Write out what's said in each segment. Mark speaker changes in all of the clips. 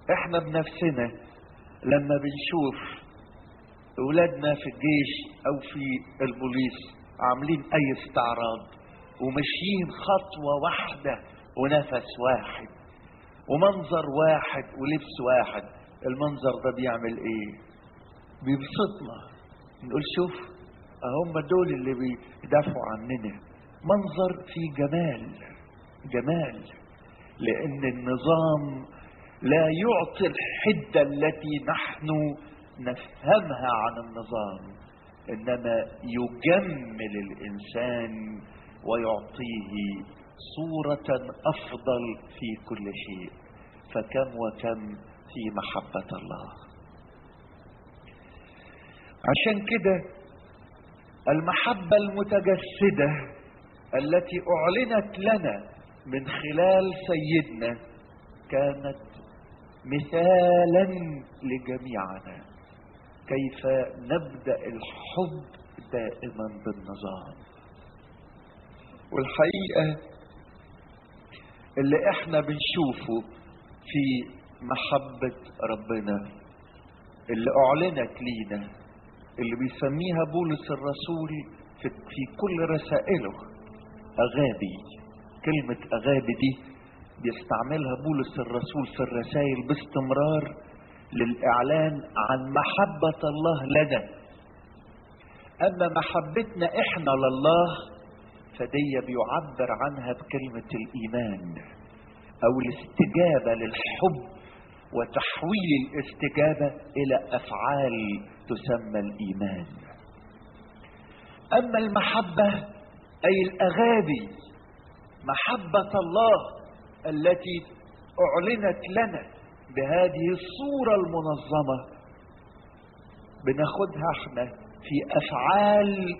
Speaker 1: احنا بنفسنا لما بنشوف اولادنا في الجيش او في البوليس عاملين اي استعراض وماشيين خطوة واحدة ونفس واحد ومنظر واحد ولبس واحد المنظر ده بيعمل ايه بيبسطنا نقول شوف هم دول اللي بيدافعوا عننا منظر فيه جمال جمال لان النظام لا يعطي الحدة التي نحن نفهمها عن النظام انما يجمل الانسان ويعطيه صورة افضل في كل شيء فكم وكم في محبة الله عشان كده المحبة المتجسدة التي اعلنت لنا من خلال سيدنا كانت مثالا لجميعنا كيف نبدا الحب دائما بالنظام والحقيقه اللي احنا بنشوفه في محبه ربنا اللي اعلنت لينا اللي بيسميها بولس الرسول في, في كل رسائله اغابي كلمه اغابي دي بيستعملها بولس الرسول في الرسائل باستمرار للاعلان عن محبه الله لنا اما محبتنا احنا لله فدي بيعبر عنها بكلمه الايمان او الاستجابه للحب وتحويل الاستجابه الى افعال تسمى الايمان اما المحبه اي الاغابي محبه الله التي اعلنت لنا بهذه الصوره المنظمه بناخدها احنا في افعال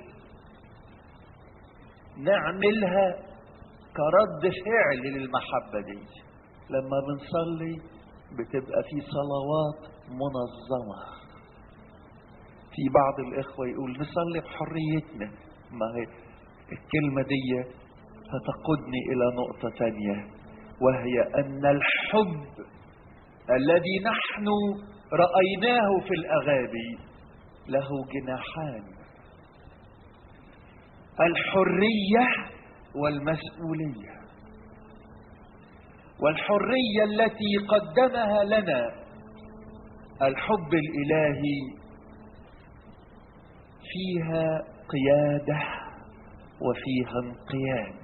Speaker 1: نعملها كرد فعل للمحبه دي لما بنصلي بتبقى في صلوات منظمه في بعض الاخوه يقول نصلي بحريتنا ما هي الكلمه دي هتقودني الى نقطه تانيه وهي ان الحب الذي نحن رايناه في الاغابي له جناحان الحريه والمسؤوليه والحريه التي قدمها لنا الحب الالهي فيها قياده وفيها انقياد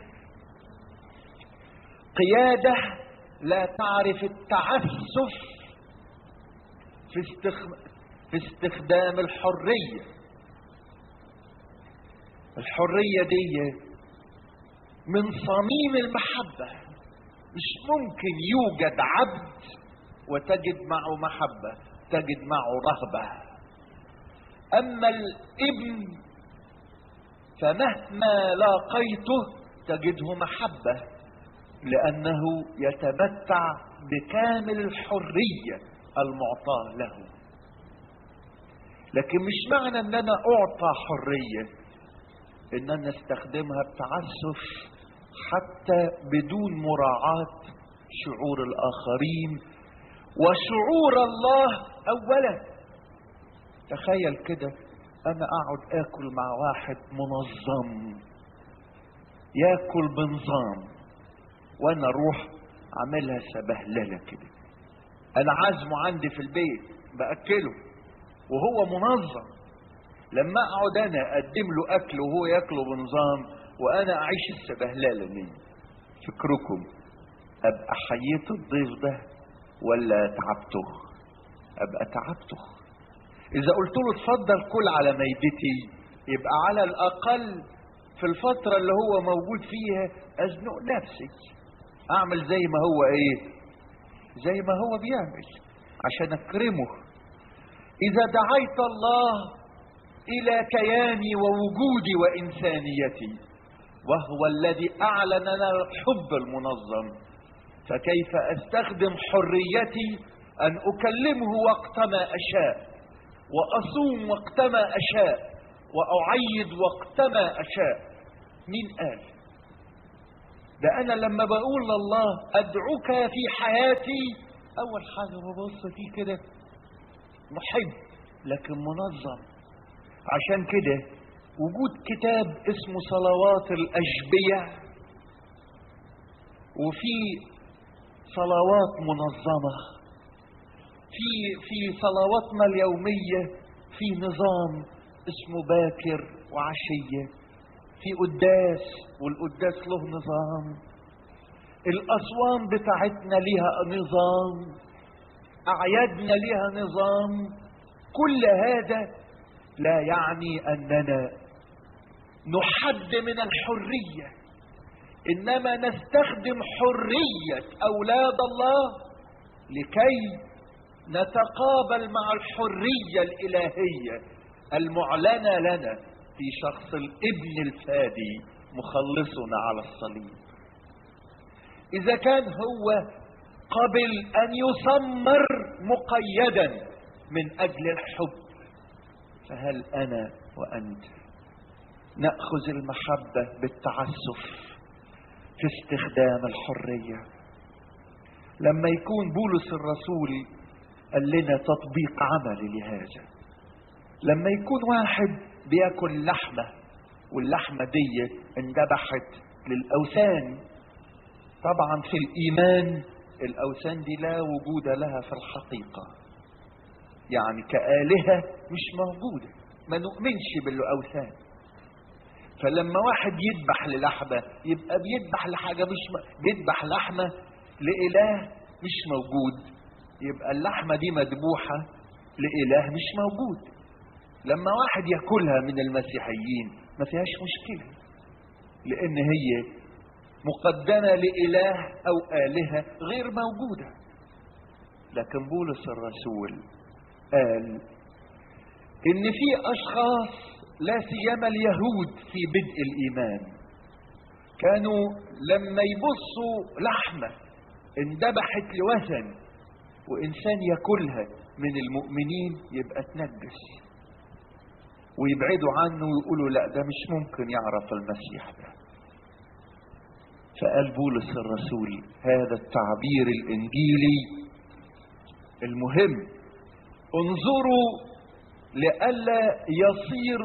Speaker 1: قياده لا تعرف التعسف في في استخدام الحريه الحريه دي من صميم المحبه مش ممكن يوجد عبد وتجد معه محبه تجد معه رهبه اما الابن فمهما لاقيته تجده محبه لانه يتمتع بكامل الحريه المعطاه له لكن مش معنى ان انا اعطى حريه ان انا استخدمها بتعسف حتى بدون مراعاه شعور الاخرين وشعور الله اولا تخيل كده انا اقعد اكل مع واحد منظم ياكل بنظام وانا اروح اعملها سبهلله كده انا عازمه عندي في البيت باكله وهو منظم لما اقعد انا اقدم له اكل وهو ياكله بنظام وانا اعيش السبهلله دي فكركم ابقى حييت الضيف ده ولا تعبته ابقى تعبته اذا قلت له اتفضل كل على ميدتي يبقى على الاقل في الفتره اللي هو موجود فيها ازنق نفسي اعمل زي ما هو ايه زي ما هو بيعمل عشان اكرمه اذا دعيت الله الى كياني ووجودي وانسانيتي وهو الذي اعلن لنا الحب المنظم فكيف استخدم حريتي ان اكلمه وقتما اشاء واصوم وقتما اشاء واعيد وقتما اشاء مين قال ده انا لما بقول لله ادعوك في حياتي اول حاجه ببص فيه كده محب لكن منظم عشان كده وجود كتاب اسمه صلوات الاشبيه وفي صلوات منظمه في في صلواتنا اليوميه في نظام اسمه باكر وعشيه في قداس والقداس له نظام الاصوام بتاعتنا ليها نظام اعيادنا ليها نظام كل هذا لا يعني اننا نحد من الحريه انما نستخدم حريه اولاد الله لكي نتقابل مع الحريه الالهيه المعلنه لنا في شخص الابن الفادي مخلصنا على الصليب اذا كان هو قبل ان يسمر مقيدا من اجل الحب فهل انا وانت ناخذ المحبه بالتعسف في استخدام الحريه لما يكون بولس الرسول قال لنا تطبيق عملي لهذا لما يكون واحد بياكل لحمه واللحمه دي اندبحت للاوثان طبعا في الايمان الاوثان دي لا وجود لها في الحقيقه يعني كالهه مش موجوده ما نؤمنش بالاوثان فلما واحد يذبح للحمه يبقى بيذبح لحاجه مش م... بيذبح لحمه لاله مش موجود يبقى اللحمه دي مذبوحه لاله مش موجود لما واحد ياكلها من المسيحيين ما فيهاش مشكله لان هي مقدمه لاله او الهه غير موجوده لكن بولس الرسول قال ان في اشخاص لا سيما اليهود في بدء الايمان كانوا لما يبصوا لحمه اندبحت لوثن وانسان ياكلها من المؤمنين يبقى تنجس ويبعدوا عنه ويقولوا لا ده مش ممكن يعرف المسيح ده فقال بولس الرسول هذا التعبير الانجيلي المهم انظروا لئلا يصير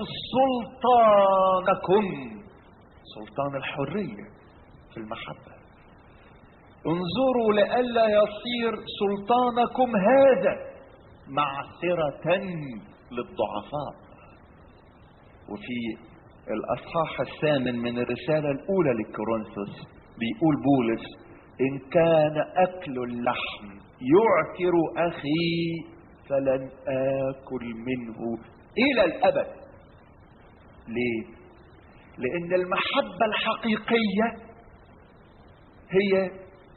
Speaker 1: سلطانكم سلطان الحريه في المحبه انظروا لئلا يصير سلطانكم هذا معثره للضعفاء وفي الاصحاح الثامن من الرساله الاولى لكورنثوس بيقول بولس ان كان اكل اللحم يعثر اخي فلن اكل منه الى الابد ليه لان المحبه الحقيقيه هي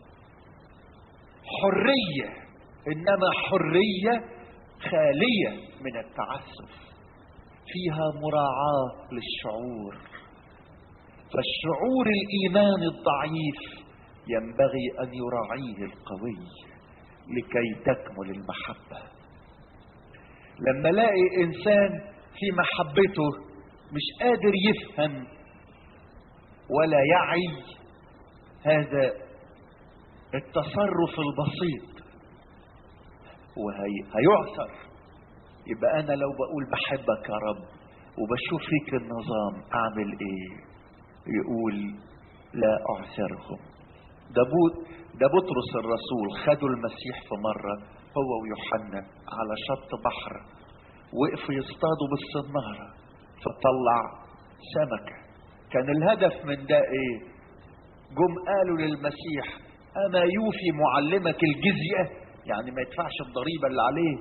Speaker 1: حريه انما حريه خاليه من التعسف فيها مراعاه للشعور فالشعور الايمان الضعيف ينبغي ان يراعيه القوي لكي تكمل المحبه لما الاقي انسان في محبته مش قادر يفهم ولا يعي هذا التصرف البسيط وهيعثر يبقى انا لو بقول بحبك يا رب وبشوف فيك النظام اعمل ايه يقول لا اعثرهم ده بو ده بطرس الرسول خدوا المسيح في مره هو ويوحنا على شط بحر وقفوا يصطادوا بالصناره فطلع سمكه كان الهدف من ده ايه جم قالوا للمسيح اما يوفي معلمك الجزيه يعني ما يدفعش الضريبه اللي عليه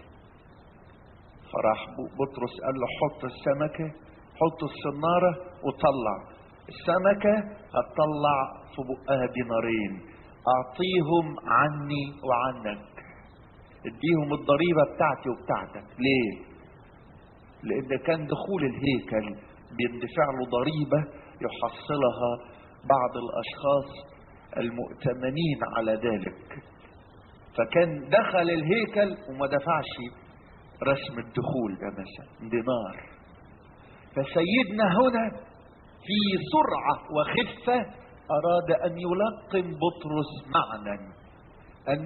Speaker 1: فراح بطرس قال له حط السمكه حط الصناره وطلع السمكه هتطلع في بقها دينارين اعطيهم عني وعنك اديهم الضريبه بتاعتي وبتاعتك ليه لان كان دخول الهيكل بيندفع له ضريبه يحصلها بعض الاشخاص المؤتمنين على ذلك فكان دخل الهيكل وما دفعش رسم الدخول ده مثلا دينار فسيدنا هنا في سرعه وخفه اراد ان يلقن بطرس معنى